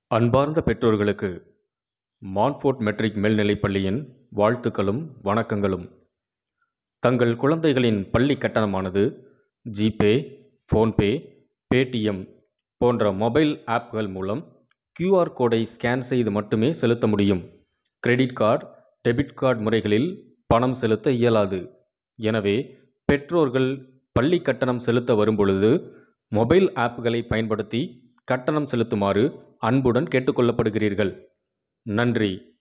அன்பார்ந்த பெற்றோர்களுக்கு Montfort matric மேல்நிலைப் பள்ளியின் வாழ்த்துக்களும் வணக்கங்களும் தங்கள் குழந்தைகளின் பள்ளி கட்டணமானது ஜிபே ஃபோன்பே பேடிஎம் போன்ற மொபைல் ஆப்கள் மூலம் கியூஆர் கோடை ஸ்கேன் செய்து மட்டுமே செலுத்த முடியும் கிரெடிட் கார்டு டெபிட் கார்டு முறைகளில் பணம் செலுத்த இயலாது எனவே பெற்றோர்கள் பள்ளி கட்டணம் செலுத்த வரும்பொழுது மொபைல் ஆப்களை பயன்படுத்தி கட்டணம் செலுத்துமாறு அன்புடன் கேட்டுக்கொள்ளப்படுகிறீர்கள் நன்றி